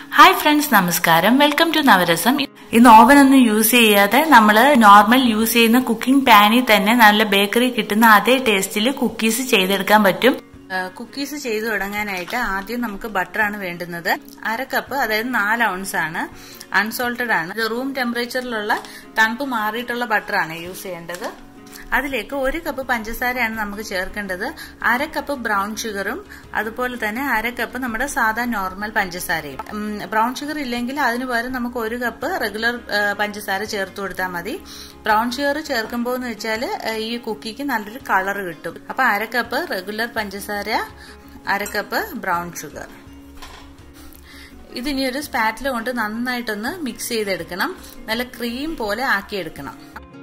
hi friends നമസ്കാരം welcome to Navarasam ഇന്ന് oven ഒന്നും യൂസ് ചെയ്യാതെ നമ്മൾ നോർമൽ യൂസ് ചെയ്യുന്ന കുക്കിംഗ് പാനിൽ തന്നെ നല്ല ബേക്കറി കിട്ടുന്ന അതേ ടേസ്റ്റിൽ കുക്കീസ് ചെയ്തെടുക്കാൻ പറ്റും കുക്കീസ് ചെയ്തു തുടങ്ങാനായിട്ട് ആദ്യം നമുക്ക് ബട്ടറാണ് വേണ്ടുന്നത് അര കപ്പ് അതായത് നാല് ഔൺസ് ആണ് അൺസോൾട്ടഡ് ആണ് റൂം ടെമ്പറേച്ചറിലുള്ള തണുപ്പ് മാറിയിട്ടുള്ള ബട്ടറാണ് യൂസ് ചെയ്യേണ്ടത് അതിലേക്ക് ഒരു കപ്പ് പഞ്ചസാരയാണ് നമുക്ക് ചേർക്കേണ്ടത് അര കപ്പ് ബ്രൗൺ ഷുഗറും അതുപോലെ തന്നെ അര കപ്പ് നമ്മുടെ സാധാ നോർമൽ പഞ്ചസാരയും ബ്രൗൺ ഷുഗർ ഇല്ലെങ്കിൽ അതിന് പകരം നമുക്ക് ഒരു കപ്പ് റെഗുലർ പഞ്ചസാര ചേർത്ത് കൊടുത്താൽ മതി ബ്രൗൺ ഷുഗർ ചേർക്കുമ്പോൾ എന്ന് വെച്ചാൽ ഈ കുക്കിക്ക് നല്ലൊരു കളർ കിട്ടും അപ്പൊ അര കപ്പ് റെഗുലർ പഞ്ചസാര അര കപ്പ് ബ്രൗൺ ഷുഗർ ഇതിനി ഒരു സ്പാറ്റില കൊണ്ട് നന്നായിട്ടൊന്ന് മിക്സ് ചെയ്തെടുക്കണം നല്ല ക്രീം പോലെ ആക്കിയെടുക്കണം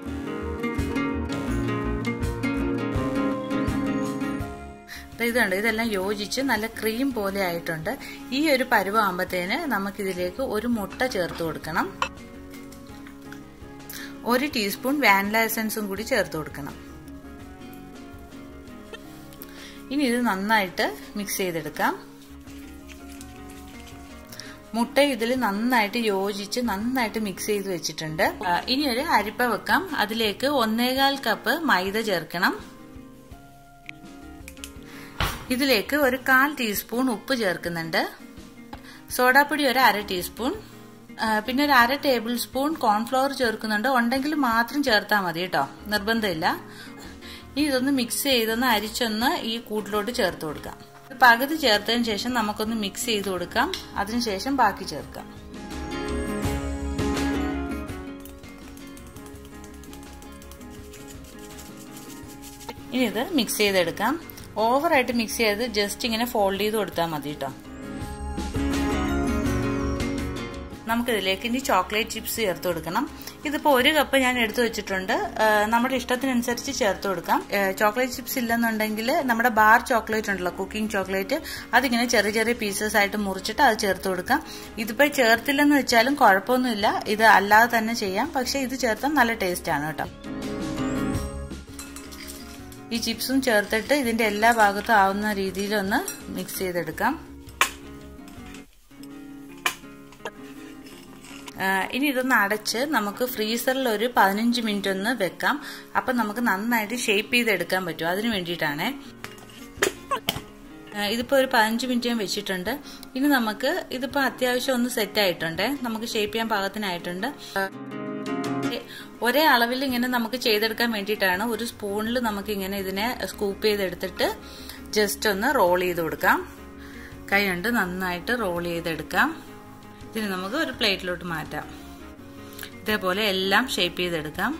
ഇതുണ്ട് ഇതെല്ലാം യോജിച്ച് നല്ല ക്രീം പോലെ ആയിട്ടുണ്ട് ഈ ഒരു പരുവാകുമ്പത്തേന് നമുക്കിതിലേക്ക് ഒരു മുട്ട ചേർത്ത് കൊടുക്കണം ഒരു ടീസ്പൂൺ വാനില എസൻസും കൂടി ചേർത്ത് കൊടുക്കണം ഇനി ഇത് നന്നായിട്ട് മിക്സ് ചെയ്തെടുക്കാം മുട്ട ഇതിൽ നന്നായിട്ട് യോജിച്ച് നന്നായിട്ട് മിക്സ് ചെയ്ത് വെച്ചിട്ടുണ്ട് ഇനി ഒരു അരിപ്പ വെക്കാം അതിലേക്ക് ഒന്നേകാൽ കപ്പ് മൈദ ചേർക്കണം ഇതിലേക്ക് ഒരു കാൽ ടീസ്പൂൺ ഉപ്പ് ചേർക്കുന്നുണ്ട് സോഡാപ്പൊടി ഒരു അര ടീസ്പൂൺ പിന്നെ ഒരു അര ടേബിൾ സ്പൂൺ കോൺഫ്ലവർ ചേർക്കുന്നുണ്ട് ഉണ്ടെങ്കിൽ മാത്രം ചേർത്താൽ മതി കേട്ടോ നിർബന്ധമില്ല ഇനി ഇതൊന്ന് മിക്സ് ചെയ്തൊന്ന് അരിച്ചൊന്ന് ഈ കൂട്ടിലോട്ട് ചേർത്ത് കൊടുക്കാം പകുതി ചേർത്തതിന് ശേഷം നമുക്കൊന്ന് മിക്സ് ചെയ്ത് കൊടുക്കാം അതിനുശേഷം ബാക്കി ചേർക്കാം ഇനി ഇത് മിക്സ് ചെയ്തെടുക്കാം ഓവറായിട്ട് മിക്സ് ചെയ്ത് ജസ്റ്റ് ഇങ്ങനെ ഫോൾഡ് ചെയ്ത് കൊടുത്താൽ മതി കേട്ടോ നമുക്കിതിലേക്ക് ഇനി ചോക്ലേറ്റ് ചിപ്സ് ചേർത്ത് കൊടുക്കണം ഇതിപ്പോൾ ഒരു കപ്പ് ഞാൻ എടുത്തു വെച്ചിട്ടുണ്ട് നമ്മുടെ ഇഷ്ടത്തിനനുസരിച്ച് ചേർത്ത് കൊടുക്കാം ചോക്ലേറ്റ് ചിപ്സ് ഇല്ലെന്നുണ്ടെങ്കിൽ നമ്മുടെ ബാർ ചോക്ലേറ്റ് ഉണ്ടല്ലോ കുക്കിംഗ് ചോക്ലേറ്റ് അതിങ്ങനെ ചെറിയ ചെറിയ പീസസ് ആയിട്ട് മുറിച്ചിട്ട് അത് ചേർത്ത് കൊടുക്കാം ഇതിപ്പോൾ ചേർത്തില്ലെന്ന് വെച്ചാലും കുഴപ്പമൊന്നുമില്ല ഇത് അല്ലാതെ തന്നെ ചെയ്യാം പക്ഷെ ഇത് ചേർത്താൽ നല്ല ടേസ്റ്റ് ആണ് കേട്ടോ ഈ ചിപ്സും ചേർത്തിട്ട് ഇതിന്റെ എല്ലാ ഭാഗത്തും ആവുന്ന രീതിയിൽ ഒന്ന് മിക്സ് ചെയ്തെടുക്കാം ഇനി ഇതൊന്ന് അടച്ച് നമുക്ക് ഫ്രീസറിൽ ഒരു പതിനഞ്ച് മിനിറ്റ് ഒന്ന് വെക്കാം അപ്പം നമുക്ക് നന്നായിട്ട് ഷേപ്പ് ചെയ്തെടുക്കാൻ പറ്റും അതിന് വേണ്ടിയിട്ടാണ് ഇതിപ്പോൾ ഒരു പതിനഞ്ച് മിനിറ്റ് ഞാൻ വെച്ചിട്ടുണ്ട് ഇനി നമുക്ക് ഇതിപ്പോൾ അത്യാവശ്യം ഒന്ന് സെറ്റ് ആയിട്ടുണ്ട് നമുക്ക് ഷേപ്പ് ചെയ്യാൻ പാകത്തിനായിട്ടുണ്ട് ഒരേ അളവിൽ ഇങ്ങനെ നമുക്ക് ചെയ്തെടുക്കാൻ വേണ്ടിയിട്ടാണ് ഒരു സ്പൂണിൽ നമുക്ക് ഇങ്ങനെ ഇതിനെ സ്കൂപ്പ് ചെയ്തെടുത്തിട്ട് ജസ്റ്റ് ഒന്ന് റോൾ ചെയ്ത് കൊടുക്കാം കൈ കൊണ്ട് നന്നായിട്ട് റോൾ ചെയ്തെടുക്കാം ഇതിന് നമുക്ക് ഒരു പ്ലേറ്റിലോട്ട് മാറ്റാം ഇതേപോലെ എല്ലാം ഷേപ്പ് ചെയ്തെടുക്കാം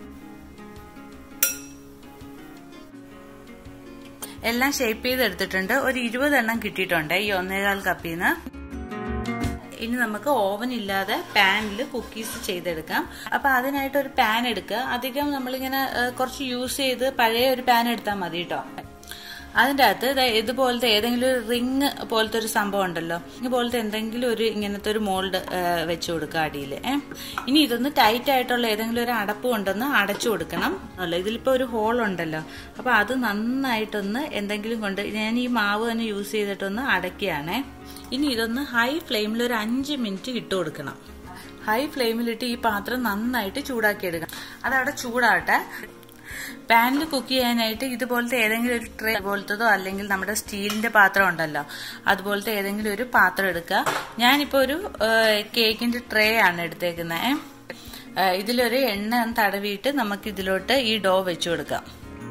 എല്ലാം ഷേപ്പ് ചെയ്തെടുത്തിട്ടുണ്ട് ഒരു ഇരുപത് എണ്ണം കിട്ടിയിട്ടുണ്ട് ഈ ഒന്നേകാൽ കപ്പിൽ നിന്ന് ഇനി നമുക്ക് ഓവൻ ഇല്ലാതെ പാനിൽ കുക്കീസ് ചെയ്തെടുക്കാം അപ്പൊ അതിനായിട്ട് ഒരു പാൻ എടുക്കുക അധികം നമ്മളിങ്ങനെ കുറച്ച് യൂസ് ചെയ്ത് പഴയ ഒരു പാൻ എടുത്താൽ മതി കേട്ടോ അതിൻ്റെ അകത്ത് ഇതുപോലത്തെ ഏതെങ്കിലും ഒരു റിങ് പോലത്തെ ഒരു സംഭവം ഉണ്ടല്ലോ ഇതുപോലത്തെ എന്തെങ്കിലും ഒരു ഇങ്ങനത്തെ ഒരു മോൾഡ് വെച്ച് കൊടുക്കുക അടിയിൽ ഇനി ഇതൊന്ന് ടൈറ്റ് ആയിട്ടുള്ള ഏതെങ്കിലും ഒരു അടപ്പ് കൊണ്ടൊന്ന് അടച്ചു കൊടുക്കണം അല്ലോ ഇതിലിപ്പോൾ ഒരു ഹോൾ ഉണ്ടല്ലോ അപ്പോൾ അത് നന്നായിട്ടൊന്ന് എന്തെങ്കിലും കൊണ്ട് ഞാൻ ഈ മാവ് തന്നെ യൂസ് ചെയ്തിട്ടൊന്ന് അടയ്ക്കുകയാണേ ഇനി ഇതൊന്ന് ഹൈ ഫ്ലെയിമിൽ ഒരു അഞ്ച് മിനിറ്റ് ഇട്ട് കൊടുക്കണം ഹൈ ഫ്ലെയിമിലിട്ട് ഈ പാത്രം നന്നായിട്ട് ചൂടാക്കി എടുക്കണം അതവിടെ ചൂടാവട്ടെ പാനിൽ കുക്ക് ചെയ്യാനായിട്ട് ഇതുപോലത്തെ ഏതെങ്കിലും ഒരു ട്രേ പോലത്തതോ അല്ലെങ്കിൽ നമ്മുടെ സ്റ്റീലിന്റെ പാത്രം ഉണ്ടല്ലോ അതുപോലത്തെ ഏതെങ്കിലും ഒരു പാത്രം എടുക്കുക ഞാനിപ്പോൾ ഒരു കേക്കിന്റെ ട്രേ ആണ് എടുത്തേക്കുന്നത് ഇതിലൊരു എണ്ണ തടവിയിട്ട് നമുക്ക് ഇതിലോട്ട് ഈ ഡോ വെച്ചു കൊടുക്കാം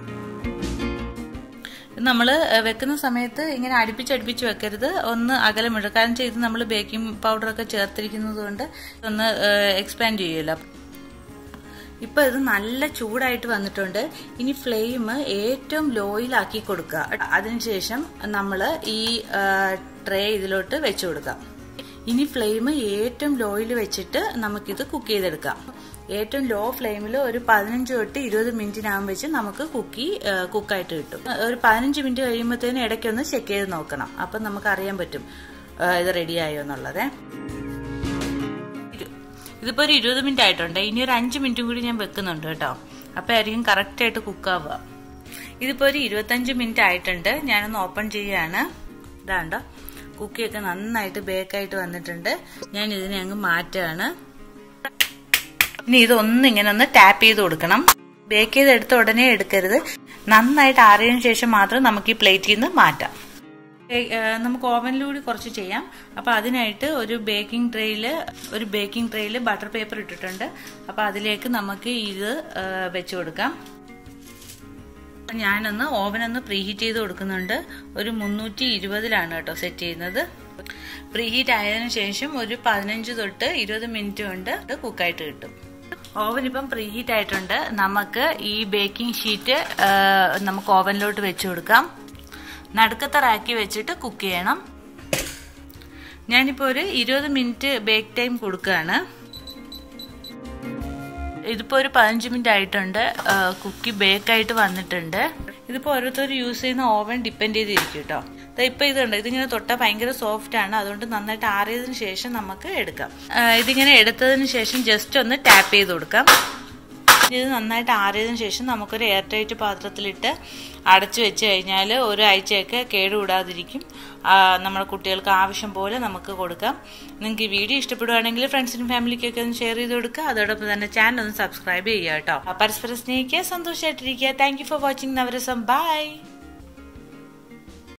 നമ്മൾ വെക്കുന്ന സമയത്ത് ഇങ്ങനെ അടുപ്പിച്ചടുപ്പിച്ച് വെക്കരുത് ഒന്ന് അകലം ഇടുക കാരണം ഇത് നമ്മൾ ബേക്കിംഗ് പൗഡറൊക്കെ ചേർത്തിരിക്കുന്നത് കൊണ്ട് ഒന്ന് എക്സ്പാൻഡ് ചെയ്യുമല്ലോ ഇപ്പൊ ഇത് നല്ല ചൂടായിട്ട് വന്നിട്ടുണ്ട് ഇനി ഫ്ലെയിം ഏറ്റവും ലോയിലാക്കി കൊടുക്കുക അതിനുശേഷം നമ്മൾ ഈ ട്രേ ഇതിലോട്ട് വെച്ചു കൊടുക്കാം ഇനി ഫ്ലെയിം ഏറ്റവും ലോയിൽ വെച്ചിട്ട് നമുക്കിത് കുക്ക് ചെയ്തെടുക്കാം ഏറ്റവും ലോ ഫ്ലെയിമിൽ ഒരു പതിനഞ്ച് തൊട്ട് ഇരുപത് മിനിറ്റിനാകും വെച്ച് നമുക്ക് കുക്കി കുക്കായിട്ട് കിട്ടും ഒരു പതിനഞ്ച് മിനിറ്റ് കഴിയുമ്പോഴത്തേനും ഇടയ്ക്കൊന്ന് ചെക്ക് ചെയ്ത് നോക്കണം അപ്പം നമുക്ക് അറിയാൻ പറ്റും ഇത് റെഡിയായോ എന്നുള്ളത് ഇതിപ്പോൾ ഒരു ഇരുപത് മിനിറ്റ് ആയിട്ടുണ്ട് ഇനി ഒരു അഞ്ച് മിനിറ്റും കൂടി ഞാൻ വെക്കുന്നുണ്ട് കേട്ടോ അപ്പം ആയിരിക്കും കറക്റ്റായിട്ട് കുക്കാവുക ഇതിപ്പോൾ ഒരു ഇരുപത്തഞ്ച് മിനിറ്റ് ആയിട്ടുണ്ട് ഞാനൊന്ന് ഓപ്പൺ ചെയ്യുകയാണ് ഇതാണ്ടോ കുക്കിയൊക്കെ നന്നായിട്ട് ബേക്കായിട്ട് വന്നിട്ടുണ്ട് ഞാൻ ഇതിനെ അങ്ങ് മാറ്റുകയാണ് ഇനി ഇതൊന്നിങ്ങനെ ഒന്ന് ടാപ്പ് ചെയ്ത് കൊടുക്കണം ബേക്ക് ചെയ്ത് എടുത്ത ഉടനെ എടുക്കരുത് നന്നായിട്ട് ആറിയതിനു ശേഷം മാത്രം നമുക്ക് ഈ പ്ലേറ്റിൽ നിന്ന് മാറ്റാം നമുക്ക് ഓവനിലൂടെ കുറച്ച് ചെയ്യാം അപ്പൊ അതിനായിട്ട് ഒരു ബേക്കിംഗ് ട്രേയില് ഒരു ബേക്കിംഗ് ട്രേയില് ബട്ടർ പേപ്പർ ഇട്ടിട്ടുണ്ട് അപ്പൊ അതിലേക്ക് നമുക്ക് ഇത് വെച്ചു കൊടുക്കാം ഞാനൊന്ന് ഓവനൊന്ന് പ്രീഹീറ്റ് ചെയ്ത് കൊടുക്കുന്നുണ്ട് ഒരു മുന്നൂറ്റി ഇരുപതിലാണ് കേട്ടോ സെറ്റ് ചെയ്യുന്നത് പ്രീഹീറ്റ് ആയതിനു ശേഷം ഒരു പതിനഞ്ച് തൊട്ട് ഇരുപത് മിനിറ്റ് കൊണ്ട് കുക്കായിട്ട് കിട്ടും ഓവൻ ഇപ്പം പ്രീഹീറ്റ് ആയിട്ടുണ്ട് നമുക്ക് ഈ ബേക്കിംഗ് ഷീറ്റ് നമുക്ക് ഓവനിലോട്ട് വെച്ചു കൊടുക്കാം നടുക്കത്തെ റാക്കി വെച്ചിട്ട് കുക്ക് ചെയ്യണം ഞാനിപ്പോൾ ഒരു ഇരുപത് മിനിറ്റ് ബേക്ക് ടൈം കൊടുക്കുകയാണ് ഇതിപ്പോൾ ഒരു പതിനഞ്ച് മിനിറ്റ് ആയിട്ടുണ്ട് കുക്കി ബേക്കായിട്ട് വന്നിട്ടുണ്ട് ഇതിപ്പോൾ ഓരോരുത്തർ യൂസ് ചെയ്യുന്ന ഓവൻ ഡിപ്പെൻഡ് ചെയ്തിരിക്കും കേട്ടോ ഇപ്പൊ ഇതുണ്ട് ഇതിങ്ങനെ തൊട്ടാൽ ഭയങ്കര സോഫ്റ്റ് ആണ് അതുകൊണ്ട് നന്നായിട്ട് ആറിയതിനു ശേഷം നമുക്ക് എടുക്കാം ഇതിങ്ങനെ എടുത്തതിന് ശേഷം ജസ്റ്റ് ഒന്ന് ടാപ്പ് ചെയ്ത് കൊടുക്കാം ഇത് നന്നായിട്ട് ആറിയതിനു ശേഷം നമുക്കൊരു എയർ ടൈറ്റ് പാത്രത്തിലിട്ട് അടച്ചു വെച്ച് കഴിഞ്ഞാൽ ഒരാഴ്ചയൊക്കെ കേടുകൂടാതിരിക്കും നമ്മുടെ കുട്ടികൾക്ക് ആവശ്യം പോലെ നമുക്ക് കൊടുക്കാം നിങ്ങൾക്ക് ഈ വീഡിയോ ഇഷ്ടപ്പെടുവാണെങ്കിൽ ഫ്രണ്ട്സിനും ഫാമിലിക്കൊക്കെ ഒന്ന് ഷെയർ ചെയ്ത് കൊടുക്കുക അതോടൊപ്പം തന്നെ ചാനൽ ഒന്ന് സബ്സ്ക്രൈബ് ചെയ്യുക കേട്ടോ പരസ്പരം സ്നേഹിക്കുക സന്തോഷമായിട്ടിരിക്കുക thank you for watching Navarasam by